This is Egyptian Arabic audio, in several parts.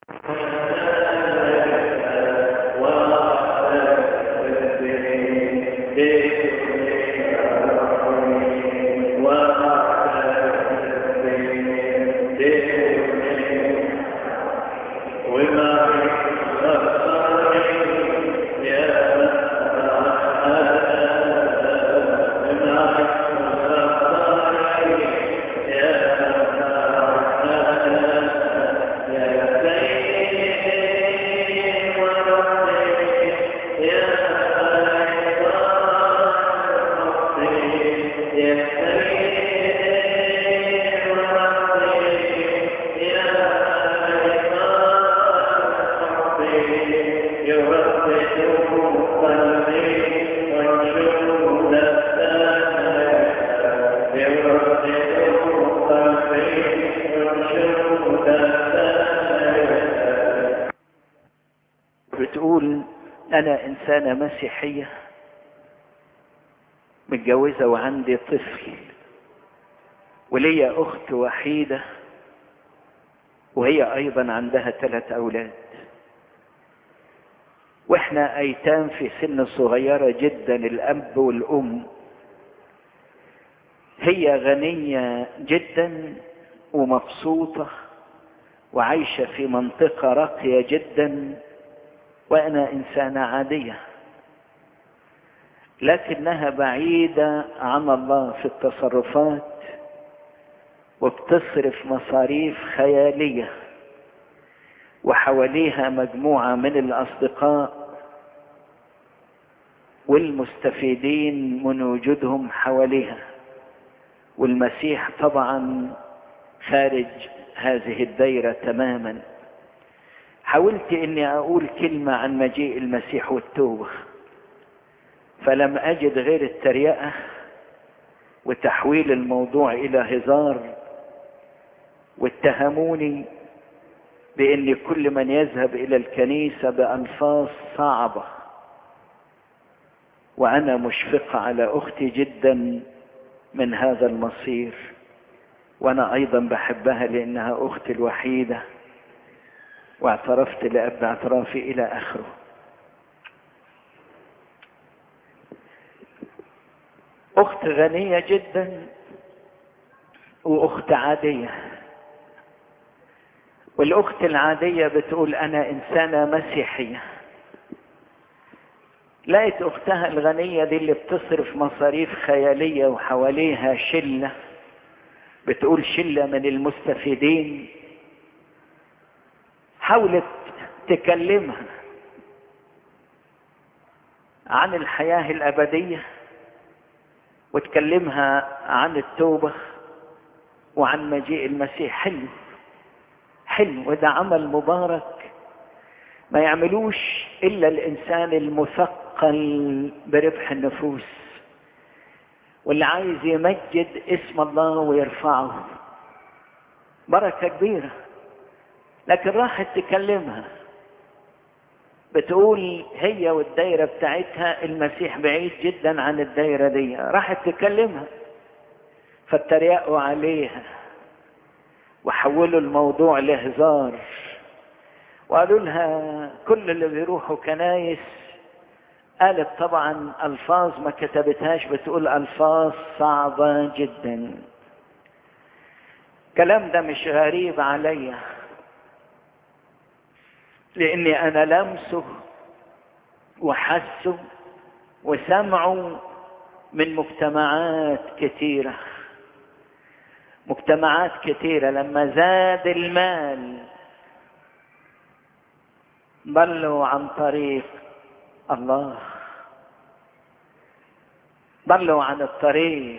بتقول أنا إنسانة مسيحية متجوزة وعندي طفل وليا أخت وحيدة وهي أيضا عندها ثلاث أولاد وإحنا أيتام في سن صغيرة جدا الأب والأم هي غنية جدا ومبسوطة وعايشة في منطقة راقية جدا وأنا إنسانة عادية لكنها بعيدة عن الله في التصرفات وبتصرف مصاريف خيالية وحواليها مجموعة من الأصدقاء والمستفيدين من وجودهم حواليها والمسيح طبعا خارج هذه الدائرة تماما حاولت اني اقول كلمة عن مجيء المسيح والتوبة فلم اجد غير التريقة وتحويل الموضوع الى هزار واتهموني بان كل من يذهب الى الكنيسة بألفاظ صعبة وانا مشفقة على اختي جدا من هذا المصير وانا ايضا بحبها لانها اختي الوحيده واعترفت لأب اعترافي إلى آخره أخت غنية جدا وأخت عادية والأخت العادية بتقول أنا إنسانة مسيحية لقيت أختها الغنية دي اللي بتصرف مصاريف خيالية وحواليها شلة بتقول شلة من المستفيدين حاولت تكلمها عن الحياة الأبدية وتكلمها عن التوبة وعن مجيء المسيح حلو حلو وده عمل مبارك ما يعملوش إلا الإنسان المثقل بربح النفوس واللي عايز يمجد اسم الله ويرفعه بركة كبيرة لكن راحت تكلمها بتقول هي والدايرة بتاعتها المسيح بعيد جدا عن الدايرة دي راحت تكلمها فاتريقوا عليها وحولوا الموضوع لهزار وقالوا لها كل اللي بيروحوا كنايس قالت طبعا الفاظ ما كتبتهاش بتقول الفاظ صعبة جدا الكلام ده مش غريب عليا لاني انا لمسه وحسه وسمعه من مجتمعات كثيره مجتمعات كثيره لما زاد المال ضلوا عن طريق الله ضلوا عن الطريق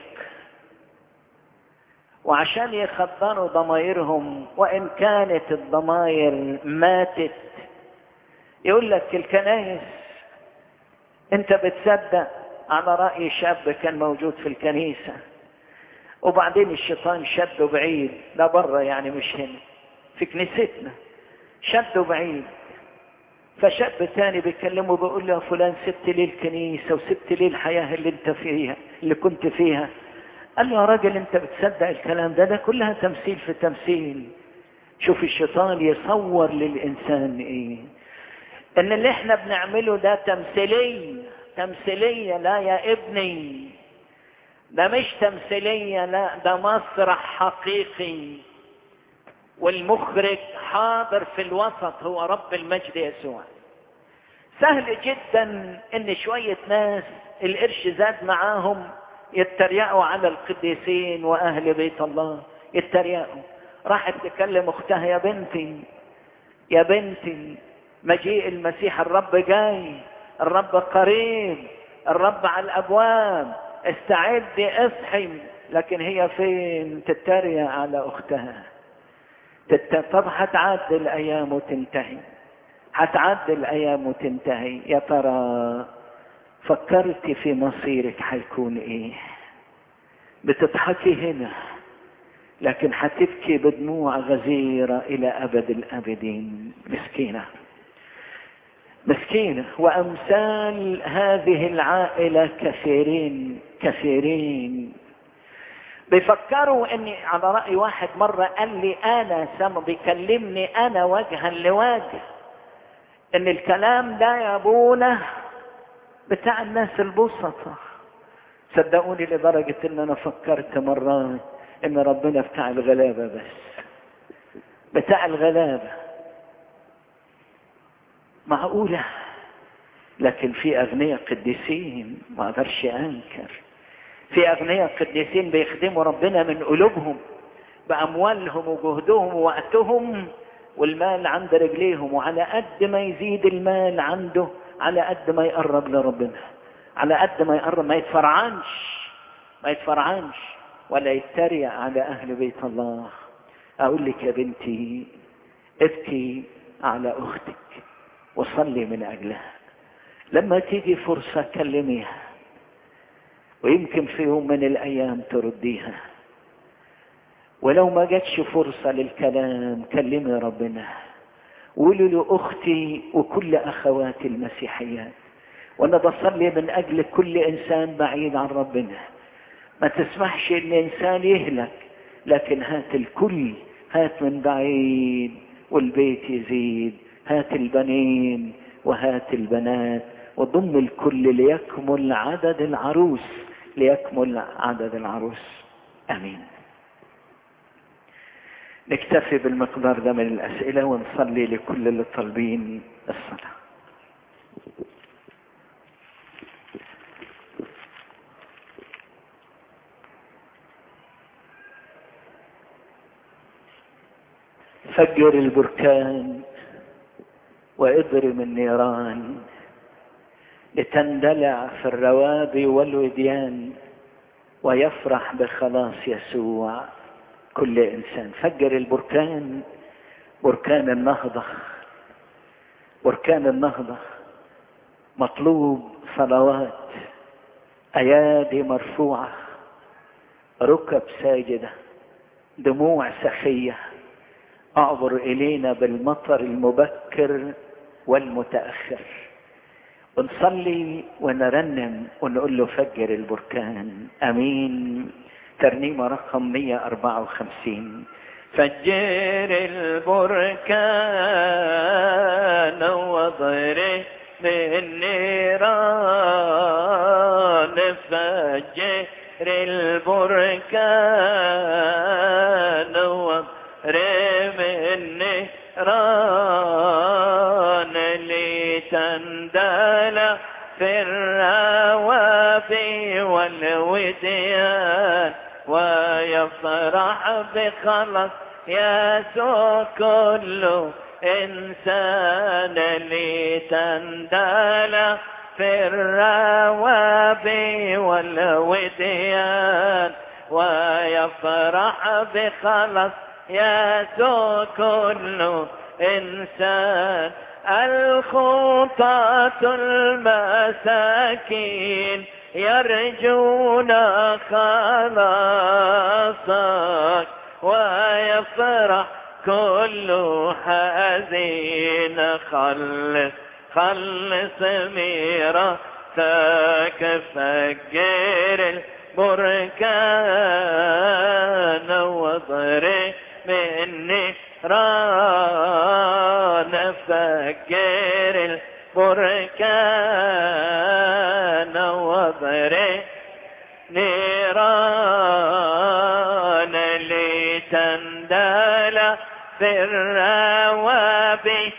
وعشان يخدروا ضمايرهم وان كانت الضماير ماتت يقول لك الكنائس انت بتصدق على رأي شاب كان موجود في الكنيسة وبعدين الشيطان شده بعيد لا بره يعني مش هنا في كنيستنا شده بعيد فشاب تاني بيكلمه بيقول له يا فلان سبت لي الكنيسة وسبت لي الحياة اللي انت فيها اللي كنت فيها قال له يا راجل انت بتصدق الكلام ده ده كلها تمثيل في تمثيل شوف الشيطان يصور للإنسان إيه إن اللي إحنا بنعمله ده تمثيلية تمثيلية لا يا ابني ده مش تمثيلية لا ده مسرح حقيقي والمخرج حاضر في الوسط هو رب المجد يسوع سهل جدا ان شوية ناس القرش زاد معاهم يتريقوا على القديسين واهل بيت الله يتريقوا راحت تكلم اختها يا بنتي يا بنتي مجيء المسيح الرب جاي الرب قريب الرب على الابواب استعدي اصحي لكن هي فين تتريق على اختها تت... طب هتعدي الايام وتنتهي هتعدي الايام وتنتهي يا ترى فكرتي في مصيرك هيكون ايه بتضحكي هنا لكن هتبكي بدموع غزيرة إلى أبد الآبدين مسكينة مسكينة وأمثال هذه العائلة كثيرين كثيرين بيفكروا اني على رأي واحد مرة قال لي انا سم بيكلمني انا وجها لوجه ان الكلام ده يا ابونا بتاع الناس البسطة صدقوني لدرجة ان انا فكرت مرات ان ربنا بتاع الغلابة بس بتاع الغلابة معقولة لكن في اغنياء قديسين ما اقدرش انكر في اغنياء قديسين بيخدموا ربنا من قلوبهم باموالهم وجهدهم ووقتهم والمال عند رجليهم وعلى قد ما يزيد المال عنده على قد ما يقرب لربنا على قد ما يقرب ما يتفرعنش ما يتفرعنش ولا يتريق على اهل بيت الله اقول لك يا بنتي ابكي على اختك وصلي من اجلها لما تيجي فرصة كلميها ويمكن في يوم من الايام ترديها ولو ما جاتش فرصة للكلام كلمي ربنا قولوا له اختي وكل اخواتي المسيحيات وانا بصلي من اجل كل انسان بعيد عن ربنا ما تسمحش ان انسان يهلك لكن هات الكل هات من بعيد والبيت يزيد هات البنين وهات البنات وضم الكل ليكمل عدد العروس ليكمل عدد العروس امين نكتفي بالمقدار ده من الاسئله ونصلي لكل اللي طالبين الصلاه فجر البركان واضرم النيران لتندلع في الروابي والوديان ويفرح بخلاص يسوع كل انسان فجر البركان بركان النهضه بركان النهضه مطلوب صلوات ايادي مرفوعه ركب ساجده دموع سخيه اعبر الينا بالمطر المبكر والمتاخر ونصلي ونرنم ونقول له فجر البركان امين ترنيمه رقم 154 فجر البركان واضرب بالنيران فجر البركان واضرب النيران لتندل في الروافي والوديان ويفرح بخلص يسوع كل إنسان لتندل في الروابي والوديان ويفرح بخلص يسوع كل إنسان الخطاة المساكين يرجون خلاصك ويفرح كل حزين خلص خلص ميراثك فجر البركان واضرب النيران فجر البركان واضرب نيران لتندل في الروابي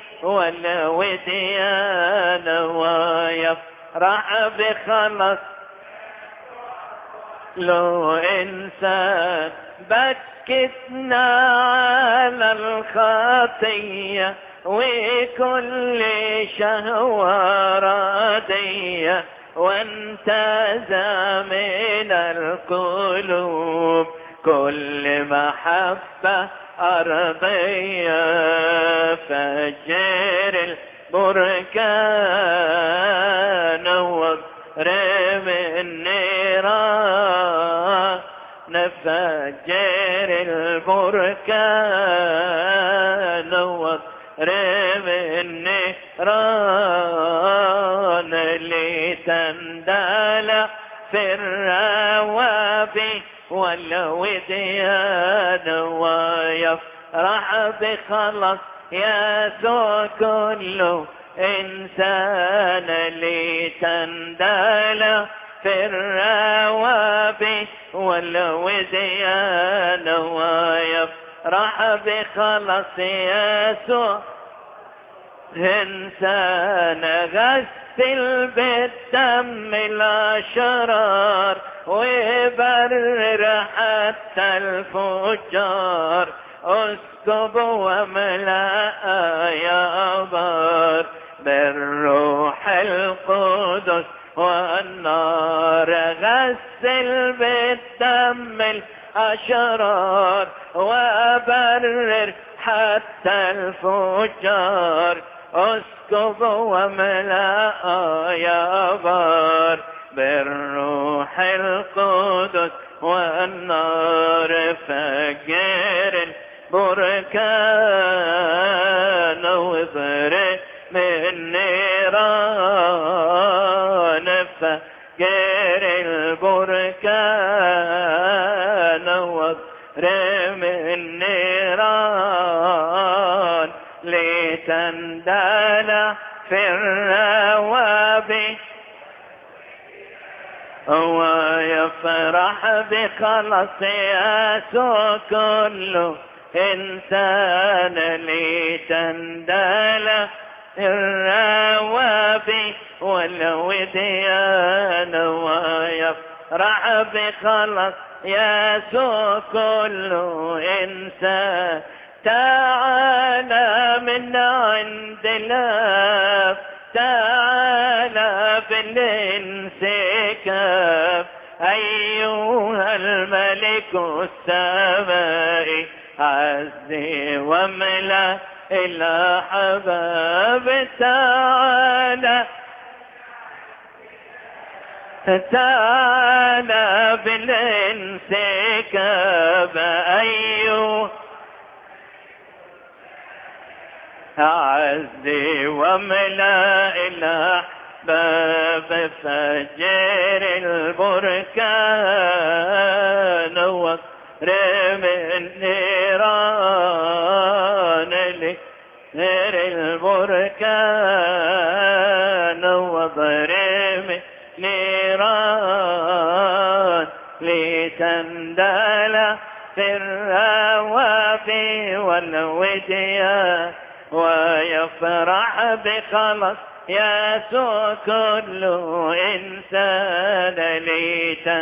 والوديان ويفرح بخلص لو إنسان بكتنا على الخطية وكل شهوة ردية وانتزع من القلوب كل محبة أرضية فجر البركان واضرب النيران نفجر البركان واضرب النيران لتندل في الروابي والوديان ويفرح بخلص يسوع كل إنسان لتندل في الروابي والوديان ويفرح بخلص يسوع إنسان غسل بالدم الأشرار ويبرر حتى الفجار اسكب وملأ يا بار بالروح القدس والنار غسل بالدم الأشرار وبرر حتى الفجار اسكب وملأ يا بار بالروح القدس والنار فجر البركان واضرب من نيران فجر البركان واضرب من نيران لتندل في الروابي ويفرح بخلص يسوع كل إنسان لتندل الروابي والوديان ويفرح بخلص يسوع كل إنسان تعالى من عند الله تعالى بالانسكاب أيها الملك السماء عزي وملا إلى حباب تعالى تعالى بالانسكاب أيها عزي وملا إلى باب فجر البركان واضرب النيران لغير البركان واضرب نيران لتندل في الروابي والوديان ويفرح بخلص يسوع كل إنسان ليتا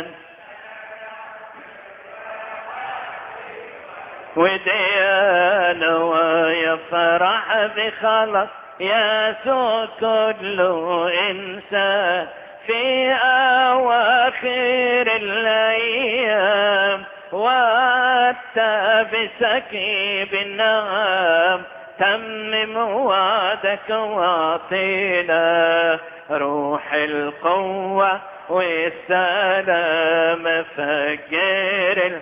وديان ويفرح بخلص يسوع كل إنسان في أواخر الأيام وأتى بسكيب النغام تمم وعدك واعطينا روح القوة والسلام فجر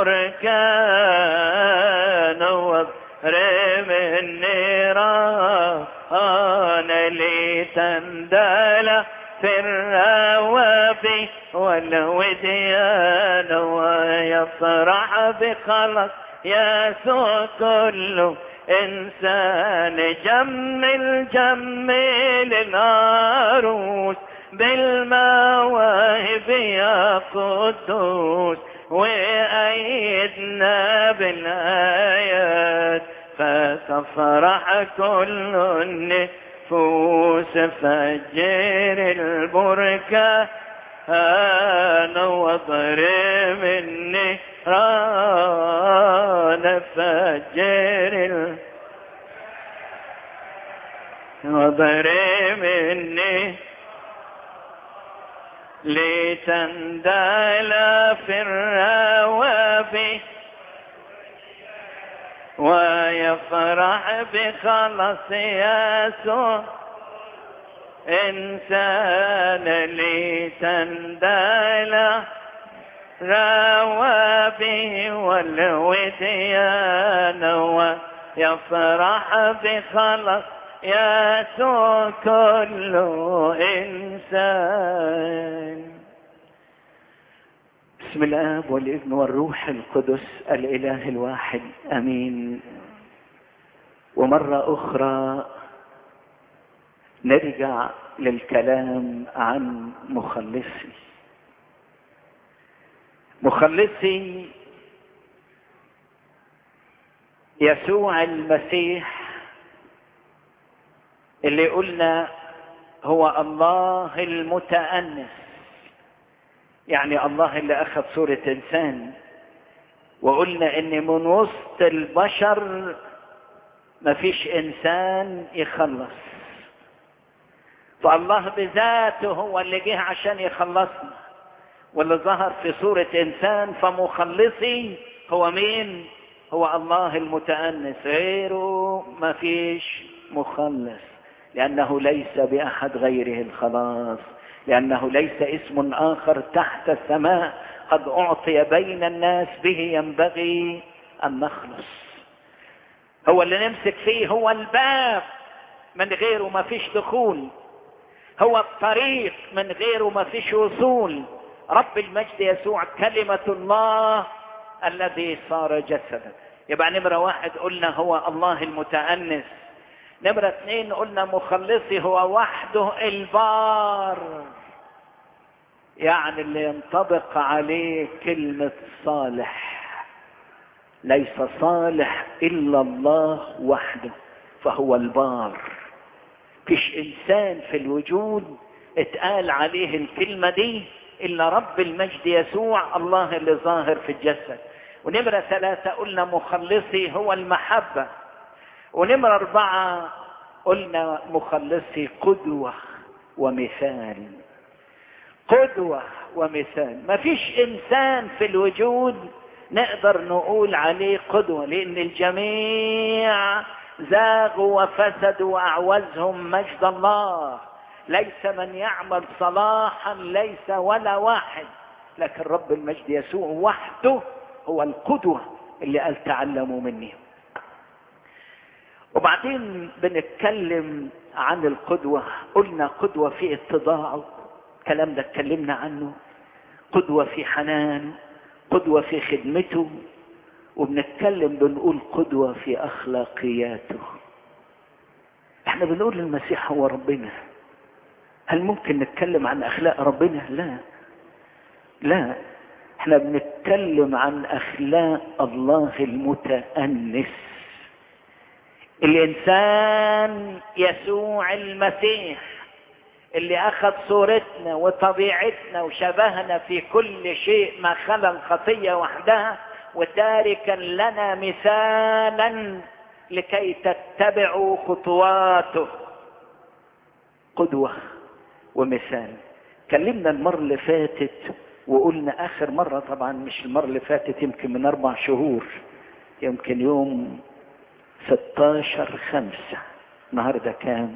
المركان واضرب النيران لتندل في الروابي والوديان ويفرح بخلص يسوع كله إنسان جمل جمل العروس بالمواهب يا قدوس وأيدنا بالآيات فتفرح كل النفوس فجر البركة أنا واضرب النيران فجر ال... واضرب النيران لتندل في الروابي ويفرح بخلص يسوع إنسان لتندل روابه والوديان ويفرح بخلص يسوع كل إنسان بسم الآب والابن والروح القدس الإله الواحد أمين ومرة أخرى نرجع للكلام عن مخلصي مخلصي يسوع المسيح اللي قلنا هو الله المتأنس يعني الله اللي أخذ صورة إنسان وقلنا إن من وسط البشر مفيش إنسان يخلص فالله بذاته هو اللي جه عشان يخلصنا واللي ظهر في صورة إنسان فمخلصي هو مين؟ هو الله المتأنس غيره مفيش مخلص لأنه ليس بأحد غيره الخلاص لأنه ليس اسم آخر تحت السماء قد أعطي بين الناس به ينبغي أن نخلص هو اللي نمسك فيه هو الباب من غيره ما فيش دخول هو الطريق من غيره ما فيش وصول رب المجد يسوع كلمة الله الذي صار جسدا يبقى نمرة واحد قلنا هو الله المتأنس نمرة اثنين قلنا مخلصي هو وحده البار يعني اللي ينطبق عليه كلمة صالح ليس صالح إلا الله وحده فهو البار فيش إنسان في الوجود اتقال عليه الكلمة دي إلا رب المجد يسوع الله اللي ظاهر في الجسد ونمرة ثلاثة قلنا مخلصي هو المحبة ونمرة أربعة قلنا مخلصي قدوة ومثال قدوة ومثال ما فيش إنسان في الوجود نقدر نقول عليه قدوة لأن الجميع زاغوا وفسدوا وأعوزهم مجد الله ليس من يعمل صلاحا ليس ولا واحد لكن رب المجد يسوع وحده هو القدوة اللي قال تعلموا مني وبعدين بنتكلم عن القدوة قلنا قدوة في اتضاعه الكلام ده اتكلمنا عنه قدوة في حنانه قدوة في خدمته وبنتكلم بنقول قدوة في أخلاقياته احنا بنقول المسيح هو ربنا هل ممكن نتكلم عن أخلاق ربنا لا لا احنا بنتكلم عن أخلاق الله المتأنس الإنسان يسوع المسيح اللي أخذ صورتنا وطبيعتنا وشبهنا في كل شيء ما خلا الخطية وحدها وتاركا لنا مثالا لكي تتبعوا خطواته قدوة ومثال كلمنا المرة اللي فاتت وقلنا آخر مرة طبعا مش المرة اللي فاتت يمكن من أربع شهور يمكن يوم 16 خمسة النهاردة كام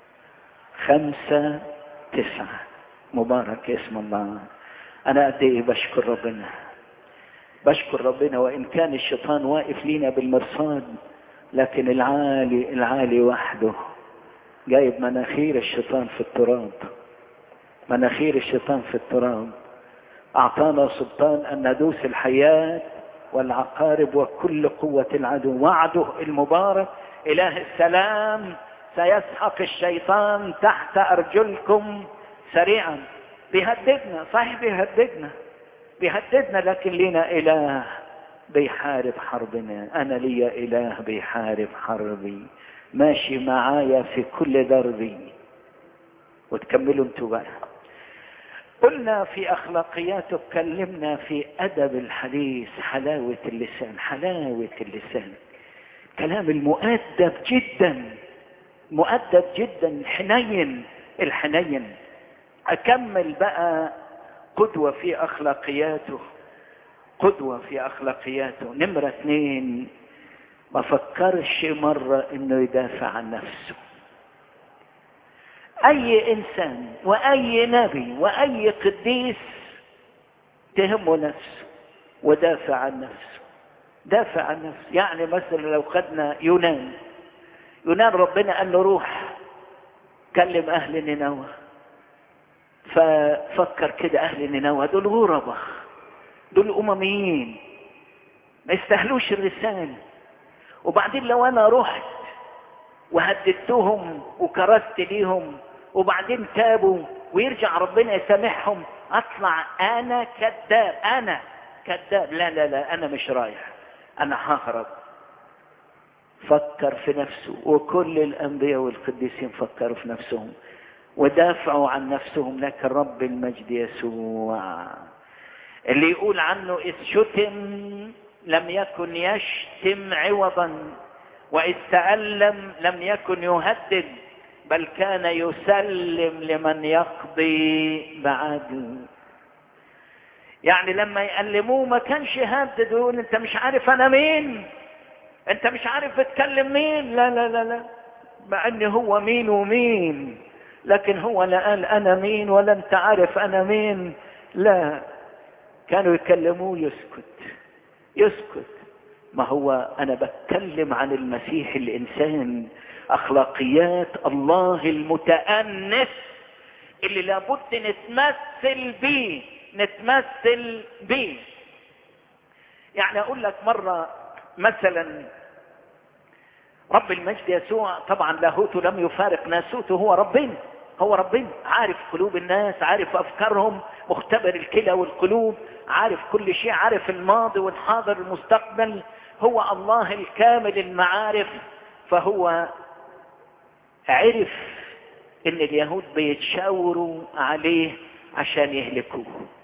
خمسة تسعة مبارك اسم الله أنا قد إيه بشكر ربنا بشكر ربنا وإن كان الشيطان واقف لينا بالمرصاد لكن العالي العالي وحده جايب مناخير الشيطان في التراب مناخير الشيطان في التراب اعطانا سلطان ان ندوس الحياة والعقارب وكل قوة العدو وعده المبارك اله السلام سيسحق الشيطان تحت ارجلكم سريعا بيهددنا صحيح بيهددنا بيهددنا لكن لنا اله بيحارب حربنا انا ليا اله بيحارب حربي ماشي معايا في كل دربي وتكملوا انتوا بقى قلنا في اخلاقيات اتكلمنا في ادب الحديث حلاوة اللسان حلاوة اللسان كلام المؤدب جدا مؤدب جدا حنين الحنين اكمل بقى قدوة في اخلاقياته قدوة في اخلاقياته نمرة اثنين ما فكرش مرة انه يدافع عن نفسه اي انسان واي نبي واي قديس تهمه نفسه ودافع عن نفسه دافع عن نفسه يعني مثلا لو خدنا يونان يونان ربنا قال له روح كلم اهل نينوى ففكر كده اهل نينوى دول غربة دول امميين ما يستاهلوش الرسالة وبعدين لو انا رحت وهددتهم وكرست ليهم وبعدين تابوا ويرجع ربنا يسامحهم اطلع انا كذاب انا كذاب لا لا لا انا مش رايح انا ههرب فكر في نفسه وكل الانبياء والقديسين فكروا في نفسهم ودافعوا عن نفسهم لكن رب المجد يسوع اللي يقول عنه اذ شتم لم يكن يشتم عوضا واذ تألم لم يكن يهدد بل كان يسلم لمن يقضي بعدل يعني لما يألموه ما كانش يهدد ويقول انت مش عارف انا مين انت مش عارف بتكلم مين لا لا لا لا مع ان هو مين ومين لكن هو لا قال انا مين ولا انت عارف انا مين لا كانوا يكلموه يسكت يسكت ما هو انا بتكلم عن المسيح الانسان اخلاقيات الله المتأنس اللي لابد نتمثل بيه نتمثل بيه يعني اقول لك مرة مثلا رب المجد يسوع طبعا لاهوته لم يفارق ناسوته هو ربنا هو ربنا عارف قلوب الناس عارف افكارهم مختبر الكلى والقلوب عارف كل شيء عارف الماضي والحاضر المستقبل هو الله الكامل المعارف فهو عرف ان اليهود بيتشاوروا عليه عشان يهلكوه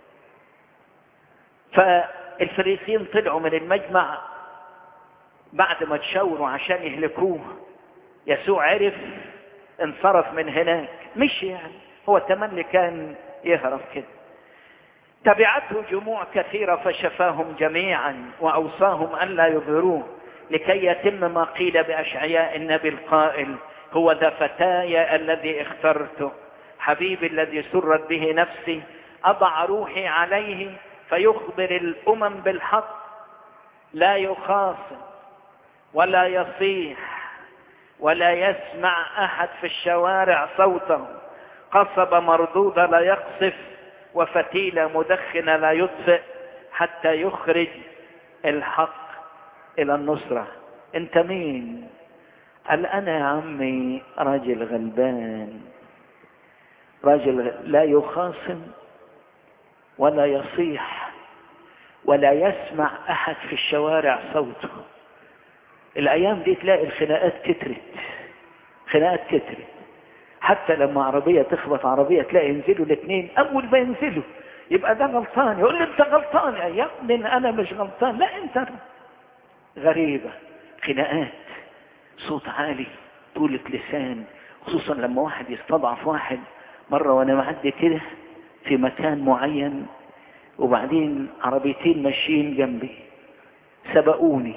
فالفريسيين طلعوا من المجمع بعد ما تشاوروا عشان يهلكوه يسوع عرف انصرف من هناك مش يعني هو تملي كان يهرب كده تبعته جموع كثيرة فشفاهم جميعا وأوصاهم أن لا يظهروه لكي يتم ما قيل بأشعياء النبي القائل هو ذا فتاي الذي اخترته حبيبي الذي سرت به نفسي أضع روحي عليه فيخبر الأمم بالحق لا يخاصم ولا يصيح ولا يسمع أحد في الشوارع صوته قصب مردودة لا يقصف وفتيلة مدخنة لا يطفئ حتى يخرج الحق إلى النصرة أنت مين؟ قال أنا يا عمي راجل غلبان راجل لا يخاصم ولا يصيح ولا يسمع أحد في الشوارع صوته الأيام دي تلاقي الخناقات كترت خناقات كترت حتى لما عربية تخبط عربية تلاقي ينزلوا الاثنين أول ما ينزلوا يبقى ده غلطان يقول لي أنت غلطان يا ابني أنا مش غلطان لا أنت غريبة خناقات صوت عالي طولة لسان خصوصا لما واحد يستضعف واحد مرة وانا معدي كده في مكان معين وبعدين عربيتين ماشيين جنبي سبقوني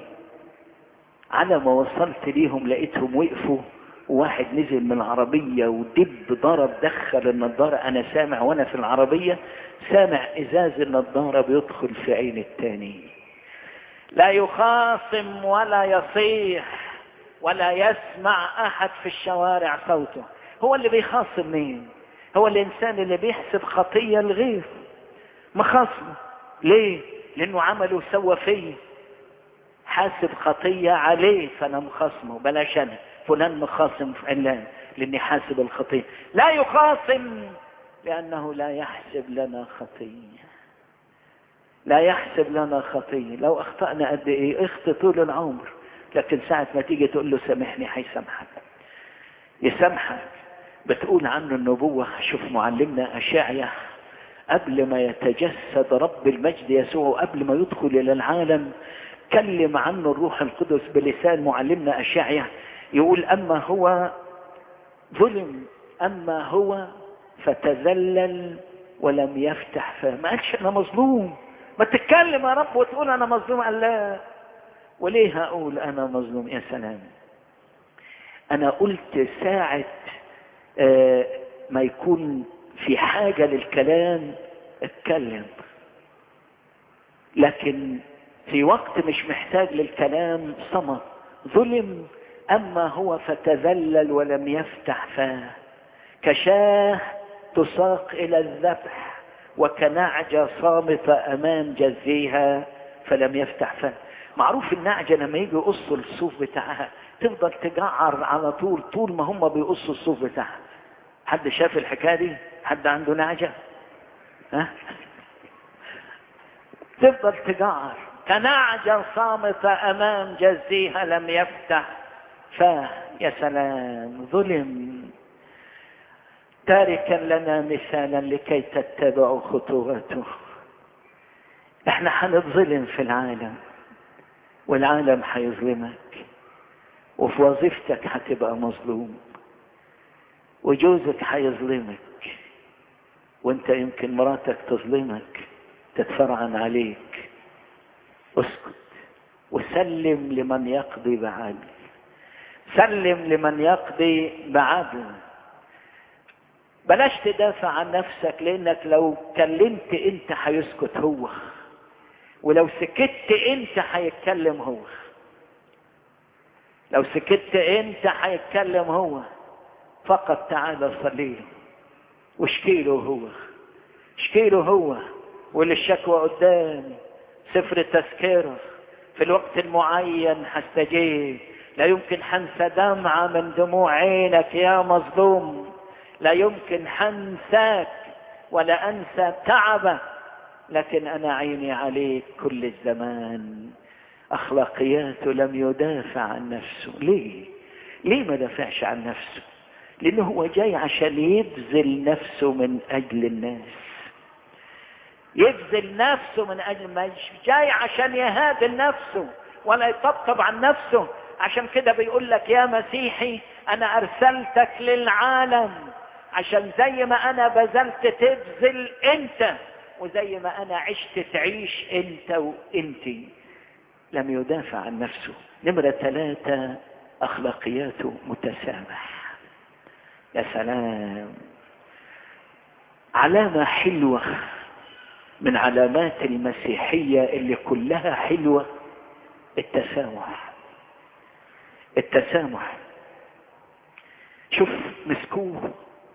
على ما وصلت ليهم لقيتهم وقفوا وواحد نزل من العربية ودب ضرب دخل النضارة انا سامع وانا في العربية سامع ازاز النضارة بيدخل في عين التاني لا يخاصم ولا يصيح ولا يسمع احد في الشوارع صوته هو اللي بيخاصم مين هو الانسان اللي بيحسب خطية الغير مخاصمه ليه لانه عمله وسوى فيا حاسب خطية عليه فانا مخاصمه بلاش انا فلان مخاصم فلان لاني حاسب الخطية لا يخاصم لانه لا يحسب لنا خطية لا يحسب لنا خطية لو اخطأنا قد ايه اخطي طول العمر لكن ساعة ما تيجي تقول له سامحني هيسامحك يسامحك بتقول عنه النبوة شوف معلمنا أشعيا قبل ما يتجسد رب المجد يسوع قبل ما يدخل إلى العالم كلم عنه الروح القدس بلسان معلمنا أشعيا يقول أما هو ظلم أما هو فتذلل ولم يفتح فاه ما قالش أنا مظلوم ما تتكلم يا رب وتقول أنا مظلوم قال لا وليه هقول أنا مظلوم يا سلام أنا قلت ساعة آه ما يكون في حاجة للكلام اتكلم لكن في وقت مش محتاج للكلام صمت ظلم أما هو فتذلل ولم يفتح فاه كشاه تساق إلى الذبح وكنعجة صامتة أمام جزيها فلم يفتح فاه معروف النعجة لما يجي يقصوا الصوف بتاعها تفضل تجعر على طول طول ما هم بيقصوا الصوف بتاعها حد شاف الحكاية دي حد عنده نعجة ها تفضل تجعر كنعجة صامتة أمام جزيها لم يفتح فاه يا سلام ظلم تاركا لنا مثالا لكي تتبعوا خطواته احنا هنتظلم في العالم والعالم هيظلمك وفي وظيفتك هتبقى مظلوم وجوزك هيظلمك وانت يمكن مراتك تظلمك تتفرعن عليك اسكت وسلم لمن يقضي بعدل سلم لمن يقضي بعدل بلاش تدافع عن نفسك لانك لو كلمت انت هيسكت هو ولو سكت انت هيتكلم هو لو سكت انت هيتكلم هو فقط تعالى صليه واشكيله هو اشكيله هو واللي الشكوى قدامي سفر التذكرة في الوقت المعين هستجيب لا يمكن حنسى دمعة من دموع عينك يا مظلوم لا يمكن حنساك ولا أنسى تعبك لكن أنا عيني عليك كل الزمان أخلاقياته لم يدافع عن نفسه ليه؟ ليه ما دافعش عن نفسه؟ لأنه هو جاي عشان يبذل نفسه من أجل الناس يبذل نفسه من أجل مش جاي عشان يهادل نفسه ولا يطبطب عن نفسه عشان كده بيقول لك يا مسيحي أنا أرسلتك للعالم عشان زي ما أنا بذلت تبذل أنت وزي ما أنا عشت تعيش أنت وأنتي لم يدافع عن نفسه نمرة ثلاثة أخلاقياته متسامح يا سلام علامة حلوة من علامات المسيحية اللي كلها حلوة التسامح التسامح شوف مسكوه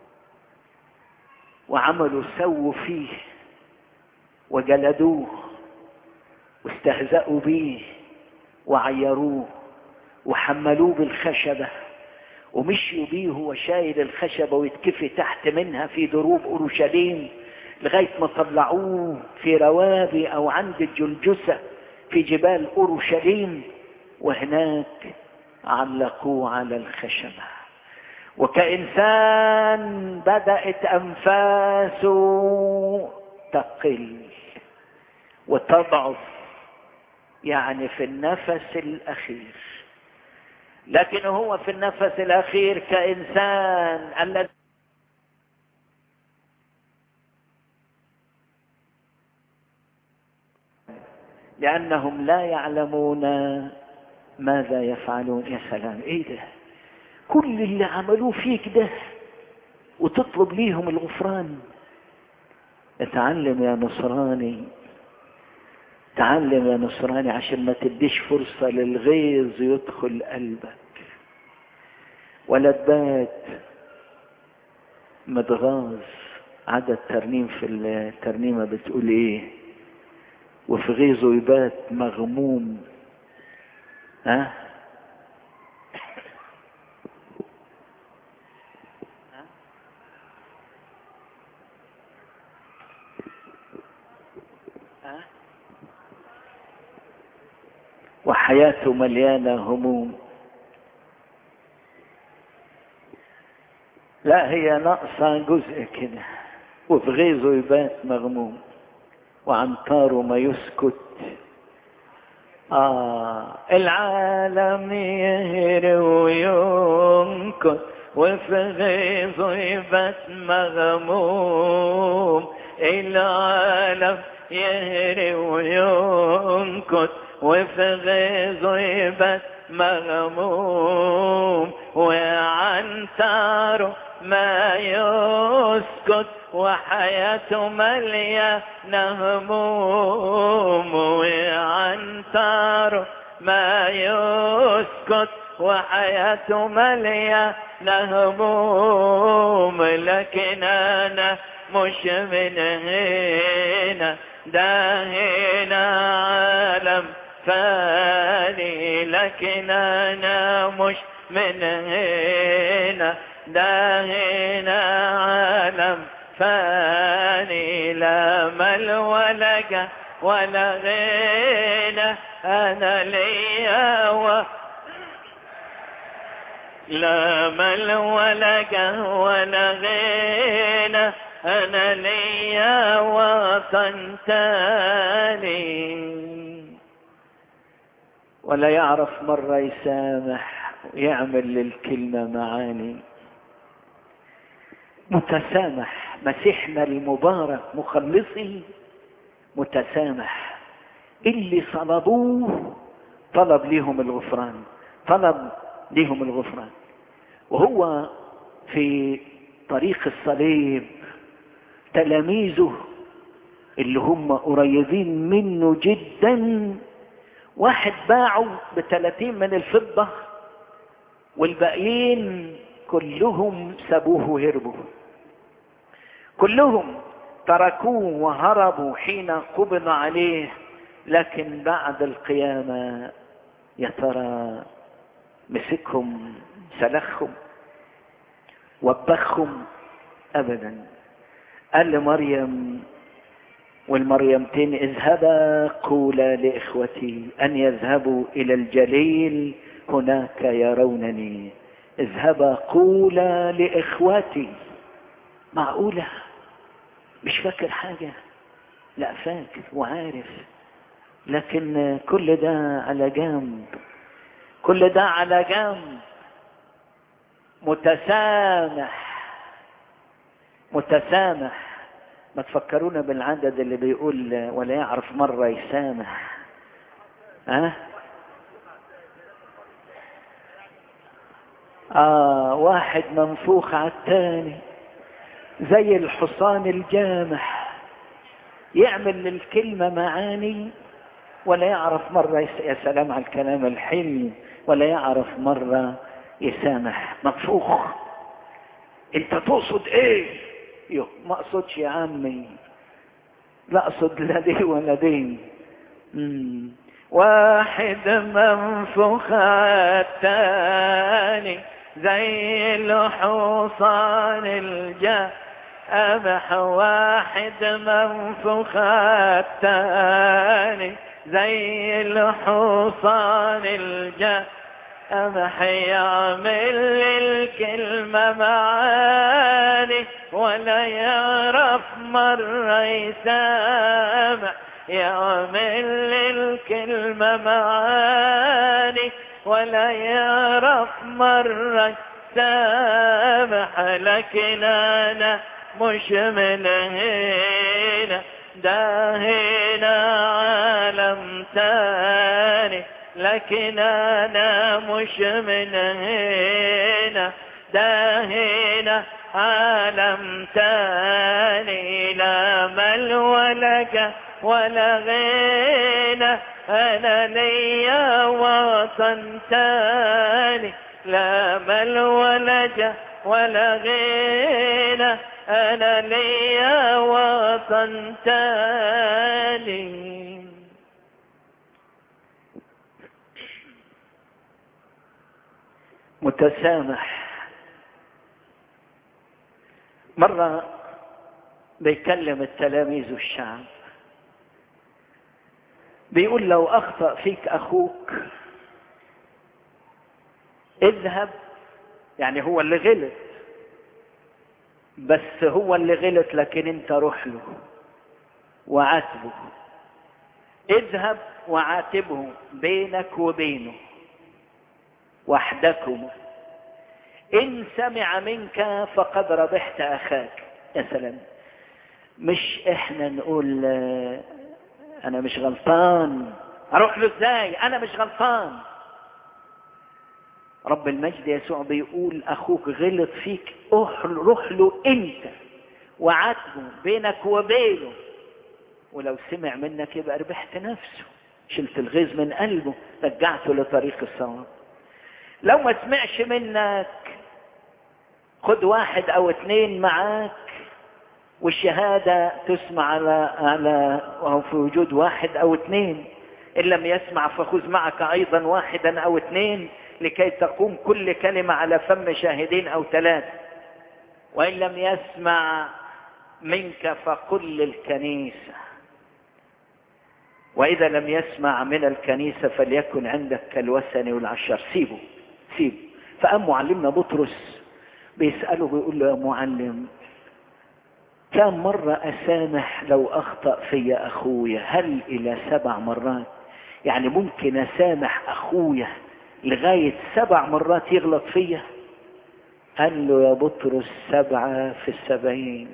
وعملوا سووا فيه وجلدوه واستهزأوا به وعيروه وحملوه بالخشبة ومشيوا بيه هو شايل الخشبة ويتكفي تحت منها في دروب أورشليم لغاية ما طلعوه في روابي أو عند الجلجسة في جبال أورشليم وهناك علقوه على الخشبة وكإنسان بدأت أنفاسه تقل وتضعف يعني في النفس الأخير لكن هو في النفس الأخير كإنسان الذي لأنهم لا يعلمون ماذا يفعلون يا سلام ايه ده كل اللي عملوه فيك ده وتطلب ليهم الغفران اتعلم يا نصراني تعلم يا نصراني عشان ما تديش فرصة للغيظ يدخل قلبك ولا تبات متغاظ عدد ترنيم في الترنيمة بتقول ايه وفي غيظه يبات مغموم ها وحياته مليانة هموم لا هي ناقصة جزء كده وفي غيظه يبات مغموم وعن طاره ما يسكت آه العالم يهري وينكت وفي غيظه يبات مغموم العالم يهري وينكت وفي غيظه يبات مغموم وعن ثاره ما يسكت وحياته مليانة هموم وعن ثاره ما يسكت وحياته مليانة هموم لكن أنا مش من هنا ده هنا عالم فاني لكن انا مش من هنا ده هنا عالم فاني لا مل ولا جه ولا غنى انا ليا و لا مل ولا جه ولا غنى انا ليا وطن تاني ولا يعرف مرة يسامح ويعمل للكلمة معاني متسامح مسيحنا المبارك مخلصي متسامح اللي صلبوه طلب ليهم الغفران طلب ليهم الغفران وهو في طريق الصليب تلاميذه اللي هم قريبين منه جدا واحد باعه بثلاثين من الفضة والباقيين كلهم سابوه وهربوا كلهم تركوه وهربوا حين قبض عليه لكن بعد القيامة يا ترى مسكهم سلخهم وبخهم ابدا قال لمريم والمريمتين اذهبا قولا لاخوتي ان يذهبوا الى الجليل هناك يرونني اذهبا قولا لاخوتي معقولة مش فاكر حاجة لا فاكر وعارف لكن كل ده على جنب كل ده على جنب متسامح متسامح ما تفكرونا بالعدد اللي بيقول ولا يعرف مرة يسامح ها آه واحد منفوخ على التاني زي الحصان الجامح يعمل للكلمة معاني ولا يعرف مرة يس... يا سلام على الكلام الحلو ولا يعرف مرة يسامح منفوخ انت تقصد ايه يو ما اقصدش يا عمي لا اقصد لا دي ولا دي مم. واحد منفوخ التاني زي الحصان الجامح واحد منفوخ التاني زي الحصان الجامح يعمل الكلمة معاني ولا يعرف مرة يسامح يعمل الكلمة معاني ولا يعرف مرة سامح لكن أنا مش من هنا ده هنا عالم تاني لكن أنا مش من هنا ده هنا عالم تاني لا مل ولا جه ولا غنى انا ليا وطن تاني لا مل ولا جه ولا غنى انا ليا وطن تاني متسامح مرة بيكلم التلاميذ والشعب بيقول لو اخطأ فيك اخوك اذهب يعني هو اللي غلط بس هو اللي غلط لكن انت روح له وعاتبه اذهب وعاتبه بينك وبينه وحدكم ان سمع منك فقد ربحت اخاك يا سلام مش احنا نقول انا مش غلطان اروح له ازاي انا مش غلطان رب المجد يسوع بيقول اخوك غلط فيك روح له انت وعاتبه بينك وبينه ولو سمع منك يبقى ربحت نفسه شلت الغيظ من قلبه رجعته لطريق الصواب لو ما سمعش منك خد واحد او اتنين معاك والشهادة تسمع على على وهو في وجود واحد او اتنين ان لم يسمع فخذ معك ايضا واحدا او اتنين لكي تقوم كل كلمة على فم شاهدين او ثلاث وان لم يسمع منك فقل للكنيسة واذا لم يسمع من الكنيسة فليكن عندك كالوثن والعشر سيبه سيبه فقام معلمنا بطرس بيسأله بيقول له يا معلم كم مرة أسامح لو أخطأ في أخويا هل إلى سبع مرات يعني ممكن أسامح أخويا لغاية سبع مرات يغلط فيا قال له يا بطرس سبعة في السبعين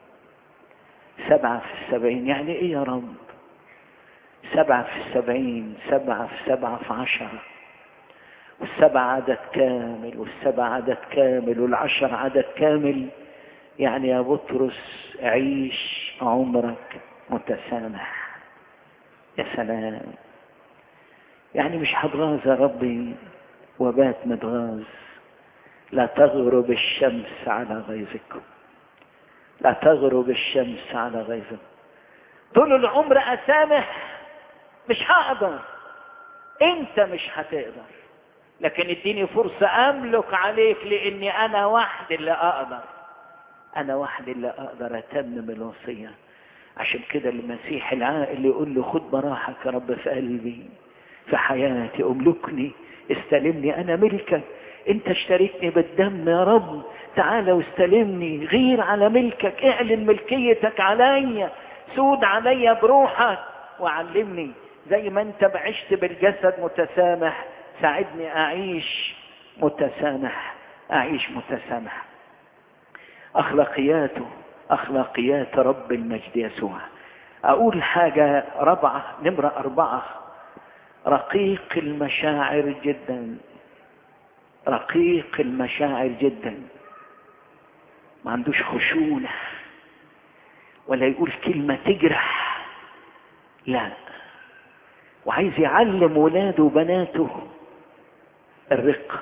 سبعة في السبعين يعني ايه يا رب سبعة في السبعين سبعة في سبعة في عشرة والسبع عدد كامل والسبع عدد كامل والعشر عدد كامل يعني يا بطرس عيش عمرك متسامح يا سلام يعني مش هتغاظ يا ربي وبات متغاظ لا تغرب الشمس على غيظكم لا تغرب الشمس على غيظكم طول العمر اسامح مش هقدر انت مش هتقدر لكن اديني فرصة املك عليك لاني انا وحدي اللي اقدر انا وحدي اللي اقدر اتمم الوصية عشان كده المسيح العاقل يقول له خد براحك يا رب في قلبي في حياتي املكني استلمني انا ملكك انت اشتريتني بالدم يا رب تعالى واستلمني غير على ملكك اعلن ملكيتك عليا سود عليا بروحك وعلمني زي ما انت عشت بالجسد متسامح ساعدني اعيش متسامح اعيش متسامح اخلاقياته اخلاقيات رب المجد يسوع اقول حاجة رابعة نمرة اربعة رقيق المشاعر جدا رقيق المشاعر جدا ما عندوش خشونة ولا يقول كلمة تجرح لا وعايز يعلم ولاده وبناته الرق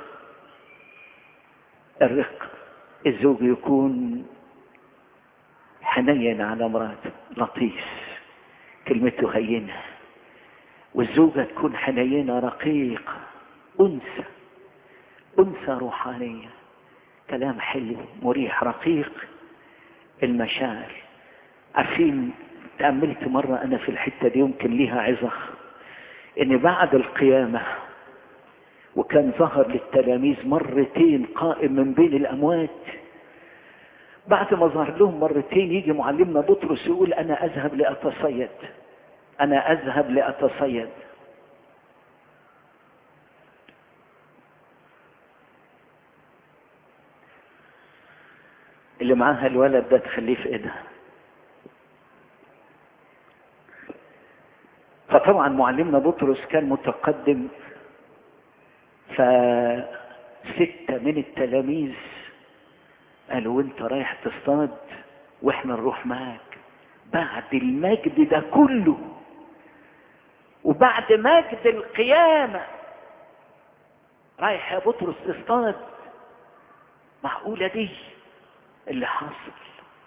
الرق الزوج يكون حنين على مراته لطيف كلمته هينة والزوجة تكون حنينة رقيقة أنثى أنثى روحانية كلام حلو مريح رقيق المشاعر عارفين تأملت مرة أنا في الحتة دي يمكن ليها عظة إن بعد القيامة وكان ظهر للتلاميذ مرتين قائم من بين الأموات بعد ما ظهر لهم مرتين يجي معلمنا بطرس يقول أنا أذهب لأتصيد أنا أذهب لأتصيد اللي معاها الولد ده تخليه في ايدها فطبعا معلمنا بطرس كان متقدم فستة من التلاميذ قالوا وانت رايح تصطاد واحنا نروح معاك بعد المجد ده كله وبعد مجد القيامة رايح يا بطرس تصطاد معقولة دي اللي حصل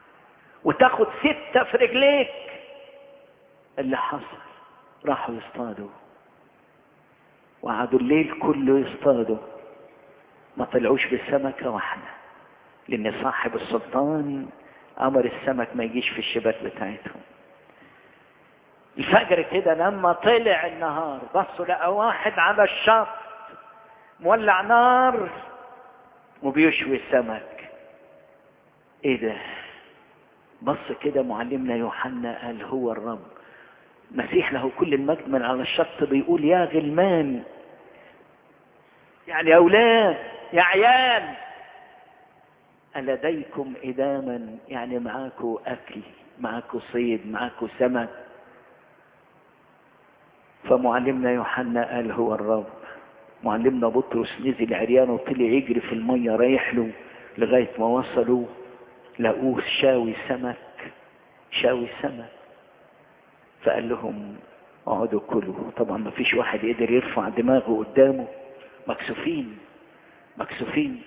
وتاخد ستة في رجليك اللي حصل راحوا يصطادوا وقعدوا الليل كله يصطادوا ما طلعوش بسمكة واحدة لأن صاحب السلطان أمر السمك ما يجيش في الشباك بتاعتهم الفجر كده لما طلع النهار بصوا لقى واحد على الشط مولع نار وبيشوي السمك ايه ده بص كده معلمنا يوحنا قال هو الرب مسيح له كل المجد من على الشط بيقول يا غلمان يعني يا اولاد يا عيال ألديكم إداما يعني معاكوا أكل معاكوا صيد معاكوا سمك فمعلمنا يوحنا قال هو الرب معلمنا بطرس نزل عريان وطلع يجري في المية رايح له لغاية ما وصلوا لقوه شاوي سمك شاوي سمك فقال لهم اقعدوا كلوا طبعا ما فيش واحد يقدر يرفع دماغه قدامه مكسوفين مكسوفين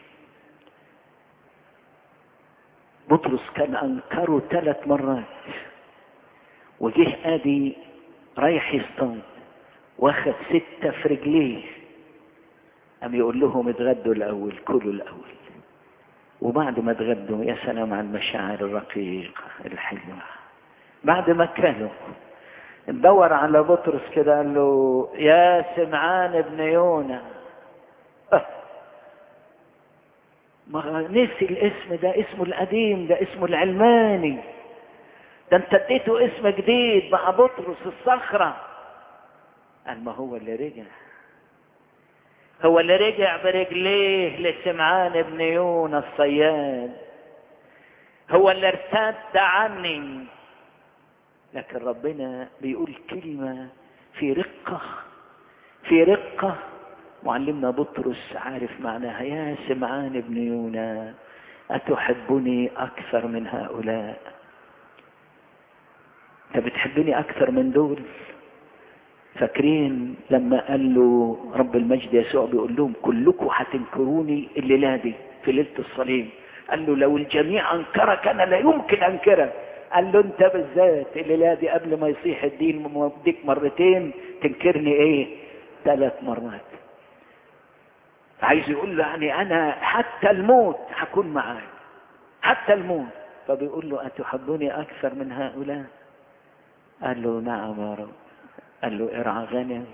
بطرس كان انكره ثلاث مرات وجه ادي رايح يصطاد واخد ستة في رجليه قام يقول لهم اتغدوا الاول كلوا الاول وبعد ما اتغدوا يا سلام على المشاعر الرقيقة الحلوة بعد ما كانوا ندور على بطرس كده قال له يا سمعان ابن يونا أه. ما نسي الاسم ده اسمه القديم ده اسمه العلماني ده انت اديته اسم جديد بقى بطرس الصخرة قال ما هو اللي رجع هو اللي رجع برجليه لسمعان ابن يونا الصياد هو اللي ارتد عني لكن ربنا بيقول كلمة في رقة في رقة معلمنا بطرس عارف معناها يا سمعان ابن يونا أتحبني أكثر من هؤلاء أنت بتحبني أكثر من دول فاكرين لما قال له رب المجد يسوع بيقول لهم كلكم هتنكروني الليلة دي في ليلة الصليب قال له لو الجميع أنكرك أنا لا يمكن أنكرك قال له انت بالذات الليله دي قبل ما يصيح الدين موديك مرتين تنكرني ايه ثلاث مرات عايز يقول له يعني انا حتى الموت هكون معاك حتى الموت فبيقول له اتحبني اكثر من هؤلاء قال له نعم يا رب قال له ارعى غنمي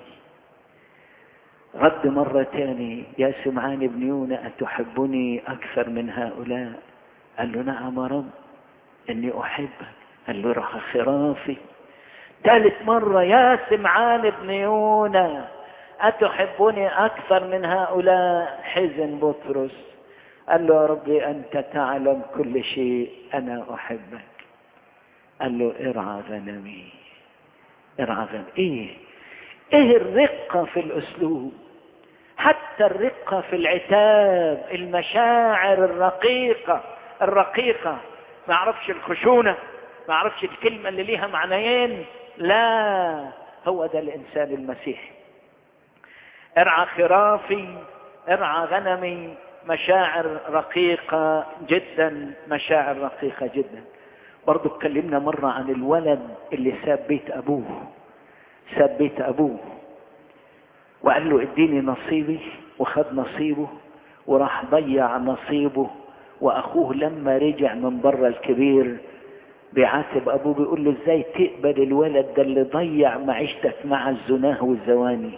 رد مرة تاني يا سمعان بن يونا أتحبني أكثر من هؤلاء قال له نعم يا رب اني احبك قال له ارعى خرافي ثالث مرة يا سمعان ابن يونا أتحبني أكثر من هؤلاء حزن بطرس قال له يا ربي أنت تعلم كل شيء أنا أحبك قال له ارعى غنمي ارعى غنمي إيه إيه الرقة في الأسلوب حتى الرقة في العتاب المشاعر الرقيقة الرقيقة ما اعرفش الخشونة ما اعرفش الكلمة اللي ليها معنيين لا هو ده الانسان المسيحي ارعى خرافي ارعى غنمي مشاعر رقيقة جدا مشاعر رقيقة جدا برضو اتكلمنا مرة عن الولد اللي ساب بيت ابوه ساب بيت ابوه وقال له اديني نصيبي وخد نصيبه وراح ضيع نصيبه واخوه لما رجع من بره الكبير بيعاتب ابوه بيقول له ازاي تقبل الولد ده اللي ضيع معيشتك مع الزناه والزواني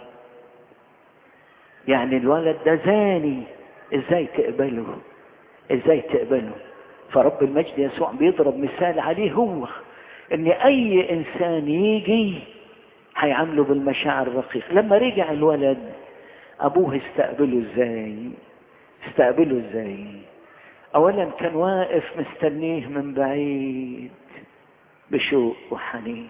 يعني الولد ده زاني ازاي تقبله ازاي تقبله فرب المجد يسوع بيضرب مثال عليه هو ان اي انسان يجي هيعامله بالمشاعر الرقيقة لما رجع الولد ابوه استقبله ازاي استقبله ازاي اولا كان واقف مستنيه من بعيد بشوق وحنين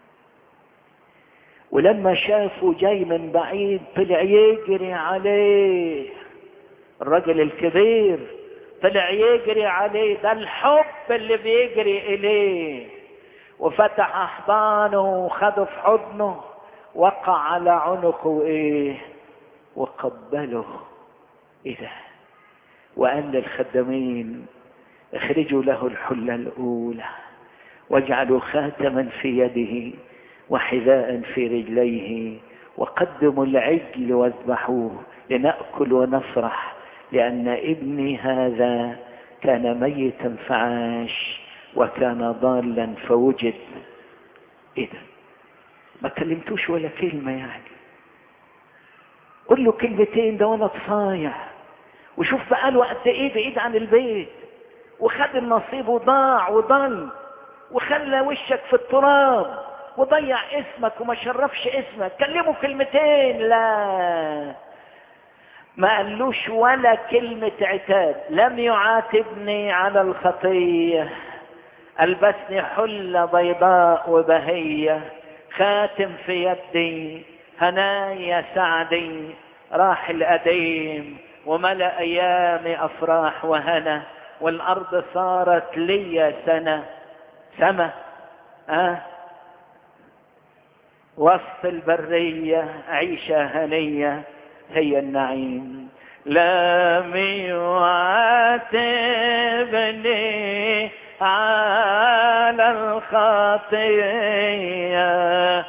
ولما شافه جاي من بعيد طلع يجري عليه الرجل الكبير طلع يجري عليه ده الحب اللي بيجري اليه وفتح احضانه وخده في حضنه وقع على عنقه ايه وقبله ايه ده وقال للخدامين اخرجوا له الحلة الأولى واجعلوا خاتما في يده وحذاء في رجليه وقدموا العجل واذبحوه لنأكل ونفرح لأن ابني هذا كان ميتا فعاش وكان ضالا فوجد ايه ده ما كلمتوش ولا كلمة يعني قل له كلمتين ده ولد صايع وشوف بقاله قد ايه بعيد عن البيت وخد النصيب وضاع وضل وخلى وشك في التراب وضيع اسمك وما شرفش اسمك كلمه كلمتين لا ما قالوش ولا كلمة عتاب لم يعاتبني على الخطية ألبسني حلة بيضاء وبهية خاتم في يدي هنايا سعدي راح القديم وملأ أيامي أفراح وهنا والأرض صارت لي سنة سما أه وسط البرية عيشة هنية هي النعيم لم يعاتبني على الخطية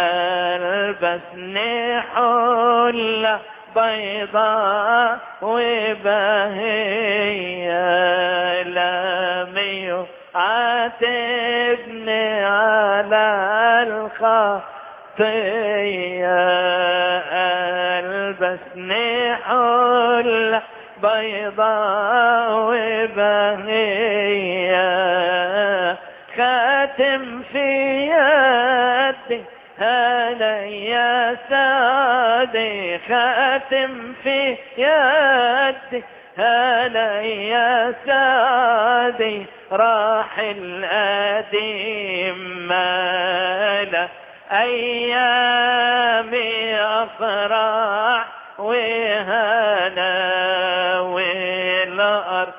ألبسني حلة بيضاء وبهية لم يعاتبني على الخطية ألبسني حلة بيضاء وبهية خاتم في يدي هلا يا سادي خاتم في يدي هلا يا سادي راح القديم مالا ايامي افراح وهنا والارض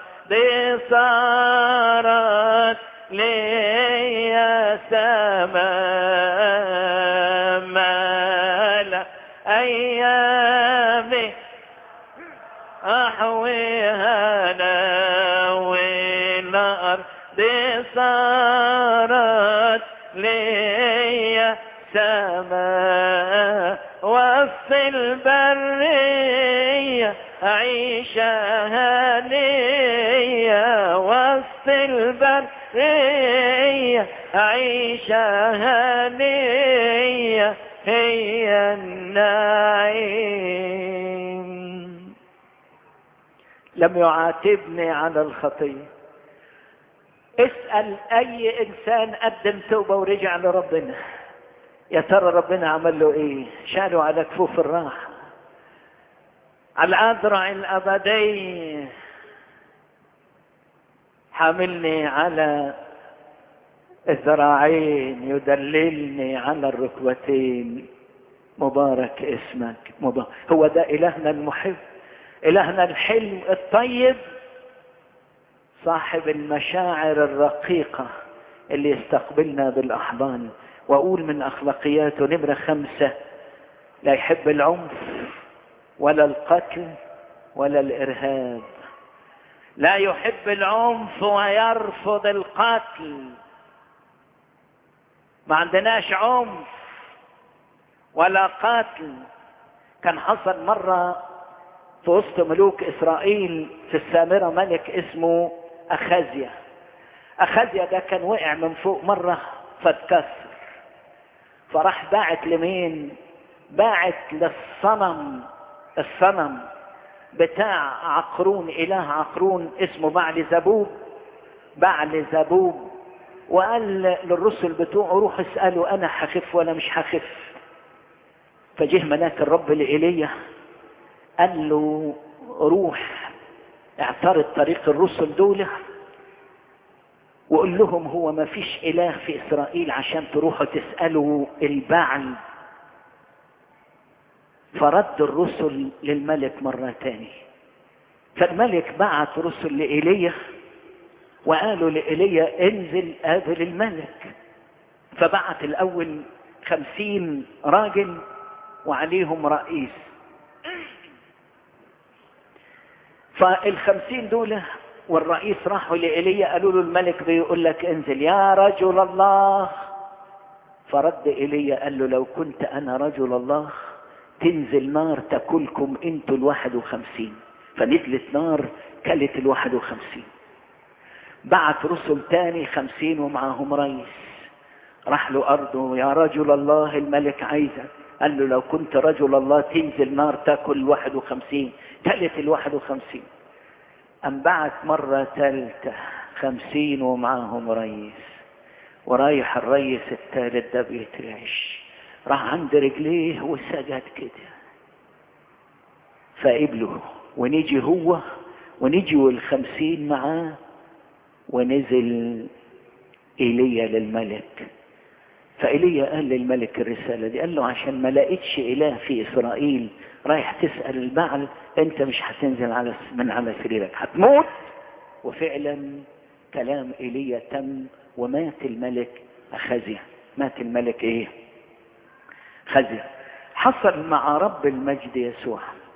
صارت لي سماء مالا ايامي احويها والارض صارت لي سماء وسط البرية عيشة هنية وسط البرية عيشة هنية هي النعيم لم يعاتبني على الخطية اسأل اي انسان قدم توبة ورجع لربنا يا ترى ربنا عمل له ايه شاله على كفوف الراحة على الأذرع الأبدي حاملني على الذراعين يدللني على الركبتين مبارك اسمك مبارك هو ده إلهنا المحب إلهنا الحلم الطيب صاحب المشاعر الرقيقة اللي يستقبلنا بالأحضان وأقول من أخلاقياته نمرة خمسة لا يحب العنف ولا القتل ولا الإرهاب لا يحب العنف ويرفض القتل ما عندناش عنف ولا قتل كان حصل مرة في وسط ملوك إسرائيل في السامرة ملك اسمه أخازيا أخازيا ده كان وقع من فوق مرة فاتكسر فراح باعت لمين باعت للصنم الصنم بتاع عقرون اله عقرون اسمه بعل زبوب بعل زبوب وقال للرسل بتوعه روحوا اسألوا انا هخف ولا مش هخف فجه ملاك الرب لإيليا قال له روح اعترض طريق الرسل دول وقول لهم هو ما فيش اله في اسرائيل عشان تروحوا تسألوا البعل فرد الرسل للملك مرة تاني فالملك بعت رسل لإيليا وقالوا لإيليا انزل قابل الملك فبعت الأول خمسين راجل وعليهم رئيس فالخمسين دول والرئيس راحوا لإيليا قالوا له الملك بيقول لك انزل يا رجل الله فرد إيليا قال له لو كنت أنا رجل الله تنزل نار تاكلكم انتوا الواحد وخمسين فنزلت نار كلت الواحد وخمسين بعت رسل تاني خمسين ومعاهم رئيس راح له أرضه يا رجل الله الملك عايزك قال له لو كنت رجل الله تنزل نار تاكل الواحد وخمسين كلت الواحد وخمسين أم بعت مرة ثالثة خمسين ومعاهم رئيس ورايح الريس الثالث ده بيترعش راح عند رجليه وسجد كده فقبله ونيجي هو ونيجي والخمسين معاه ونزل ايليا للملك فايليا قال للملك الرساله دي قال له عشان ما لقيتش اله في اسرائيل رايح تسال البعل انت مش هتنزل على من على سريرك هتموت وفعلا كلام ايليا تم ومات الملك خزي مات الملك ايه خزي حصل مع رب المجد يسوع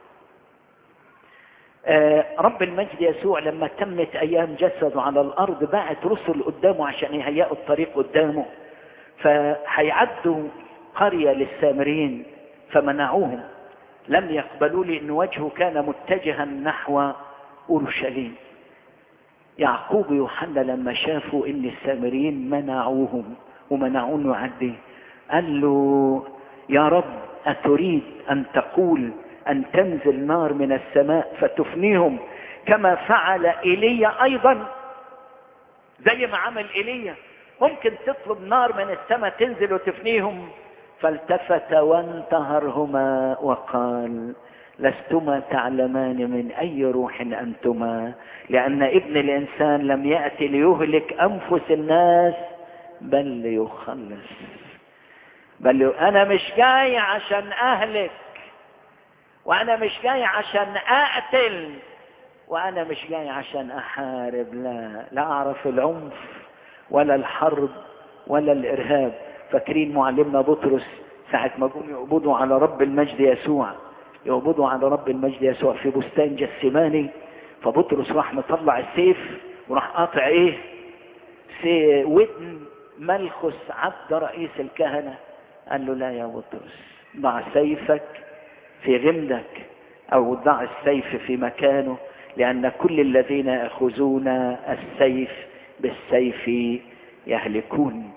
آه رب المجد يسوع لما تمت ايام جسده على الارض بعت رسل قدامه عشان يهيئوا الطريق قدامه فهيعدوا قرية للسامريين فمنعوهم لم يقبلوا لان وجهه كان متجها نحو اورشليم يعقوب ويوحنا لما شافوا ان السامريين منعوهم ومنعون يعدي قال له يا رب اتريد ان تقول ان تنزل نار من السماء فتفنيهم كما فعل ايليا ايضا زي ما عمل ايليا ممكن تطلب نار من السماء تنزل وتفنيهم فالتفت وانتهرهما وقال لستما تعلمان من اي روح انتما لان ابن الانسان لم ياتي ليهلك انفس الناس بل ليخلص بل انا مش جاي عشان اهلك وانا مش جاي عشان اقتل وانا مش جاي عشان احارب لا لا اعرف العنف ولا الحرب ولا الارهاب فاكرين معلمنا بطرس ساعة ما جم يقبضوا على رب المجد يسوع يقبضوا على رب المجد يسوع في بستان جسماني فبطرس راح مطلع السيف وراح قاطع ايه سي ودن ملخص عبد رئيس الكهنة قال له لا يا بطرس ضع سيفك في غمدك او ضع السيف في مكانه لان كل الذين ياخذون السيف بالسيف يهلكون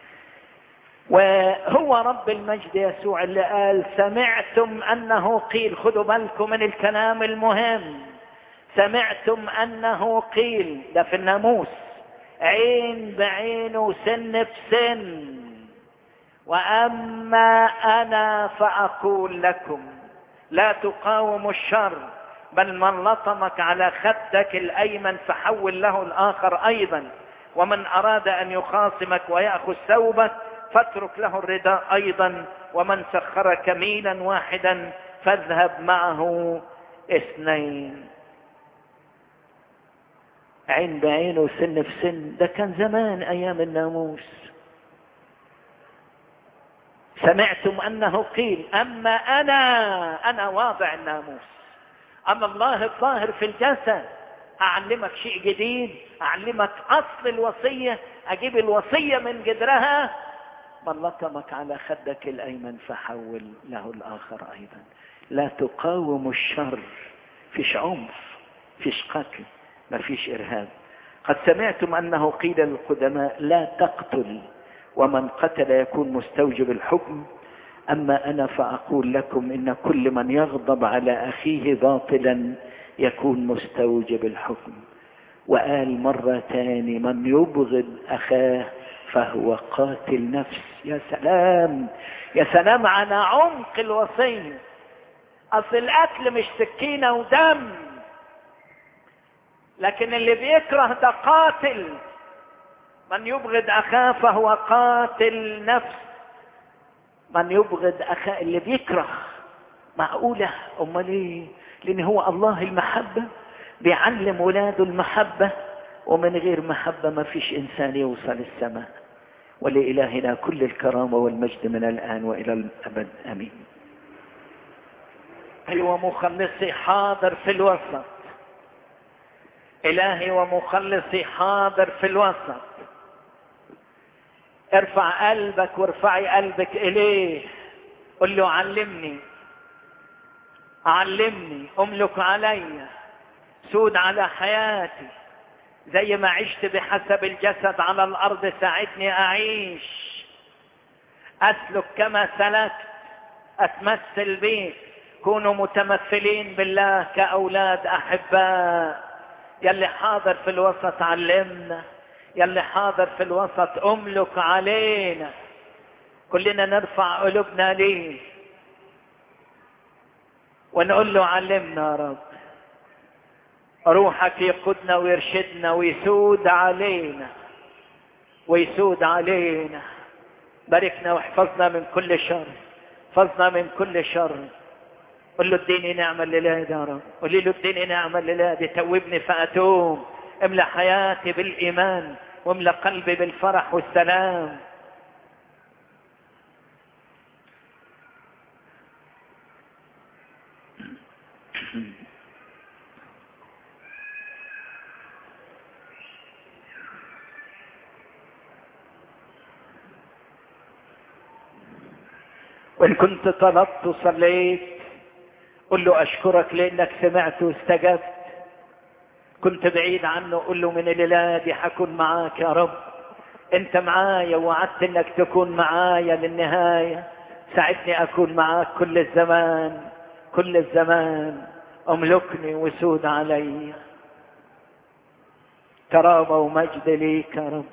وهو رب المجد يسوع اللي قال سمعتم انه قيل خدوا بالكم من الكلام المهم سمعتم انه قيل ده في الناموس عين بعين وسن بسن واما انا فاقول لكم لا تقاوموا الشر بل من لطمك على خدك الايمن فحول له الاخر ايضا ومن اراد ان يخاصمك وياخذ ثوبك فاترك له الرداء ايضا ومن سخرك ميلا واحدا فاذهب معه اثنين عين بعين وسن في سن ده كان زمان ايام الناموس سمعتم انه قيل اما انا انا واضع الناموس اما الله الظاهر في الجسد اعلمك شيء جديد اعلمك اصل الوصية اجيب الوصية من جدرها من لطمك على خدك الايمن فحول له الاخر ايضا لا تقاوم الشر فيش عنف فيش قتل ما فيش ارهاب قد سمعتم انه قيل للقدماء لا تقتل ومن قتل يكون مستوجب الحكم اما انا فاقول لكم ان كل من يغضب على اخيه باطلا يكون مستوجب الحكم وقال مرة تاني من يبغض اخاه فهو قاتل نفس يا سلام يا سلام على عمق الوصية اصل القتل مش سكينة ودم لكن اللي بيكره ده قاتل من يبغض اخاه فهو قاتل نفس من يبغض اخاه اللي بيكره معقولة امال ايه لان هو الله المحبة بيعلم ولاده المحبة ومن غير محبة ما فيش انسان يوصل السماء ولإلهنا كل الكرامة والمجد من الآن وإلى الأبد أمين أيوة مخلصي حاضر في الوسط الهي ومخلصي حاضر في الوسط ارفع قلبك وارفعي قلبك اليه قل له علمني علمني املك علي سود على حياتي زي ما عشت بحسب الجسد على الارض ساعدني اعيش اسلك كما سلكت اتمثل بيك كونوا متمثلين بالله كاولاد احباء يلي حاضر في الوسط علمنا يلي حاضر في الوسط املك علينا كلنا نرفع قلوبنا ليه ونقول له علمنا يا رب روحك يقودنا ويرشدنا ويسود علينا ويسود علينا باركنا واحفظنا من كل شر احفظنا من كل شر قل له اديني نعمة الليلة يا رب قولي له اديني نعمة الليلة دي توبني فأتوب املى حياتي بالإيمان واملى قلبي بالفرح والسلام وإن كنت طلبت وصليت قل له أشكرك لأنك سمعت واستجبت كنت بعيد عنه قل له من الليلة دي حكون معاك يا رب انت معايا ووعدت انك تكون معايا للنهاية ساعدني اكون معاك كل الزمان كل الزمان املكني وسود علي كرامة ومجد ليك يا رب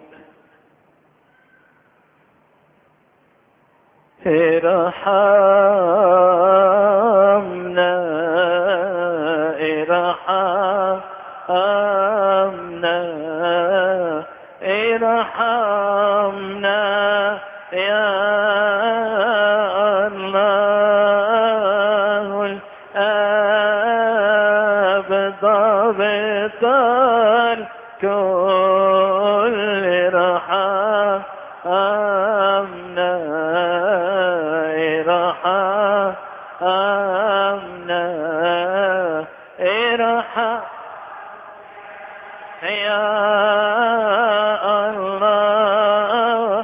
ارحمنا ارحمنا ارحمنا يا الله الآب ضابط الكل ارحمنا ارحمنا ارحم يا الله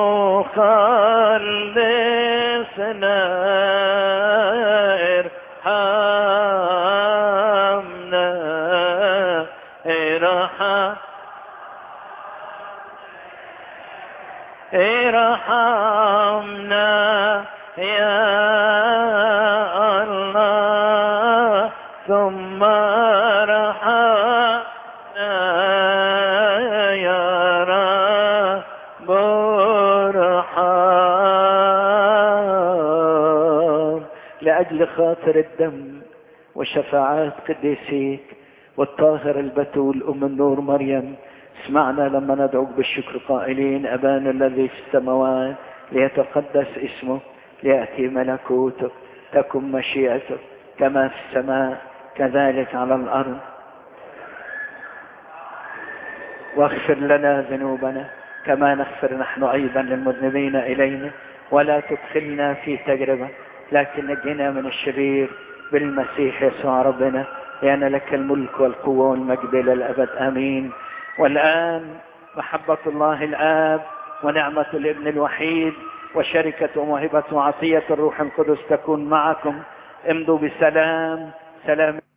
مخلصنا ارحمنا ارحم ارحمنا يا الله ثم ارحمنا يا رب ارحم لأجل خاطر الدم وشفاعات قديسيك والطاهر البتول أم النور مريم اسمعنا لما ندعوك بالشكر قائلين أبانا الذي في السماوات ليتقدس اسمك ليأتي ملكوتك تكن مشيئتك كما في السماء كذلك على الأرض واغفر لنا ذنوبنا كما نغفر نحن أيضا للمذنبين إلينا ولا تدخلنا في تجربة لكن نجنا من الشرير بالمسيح يسوع ربنا لأن لك الملك والقوة والمجد إلى الأبد آمين والآن محبة الله الآب ونعمة الابن الوحيد وشركة وموهبة وعطية الروح القدس تكون معكم امضوا بسلام سلام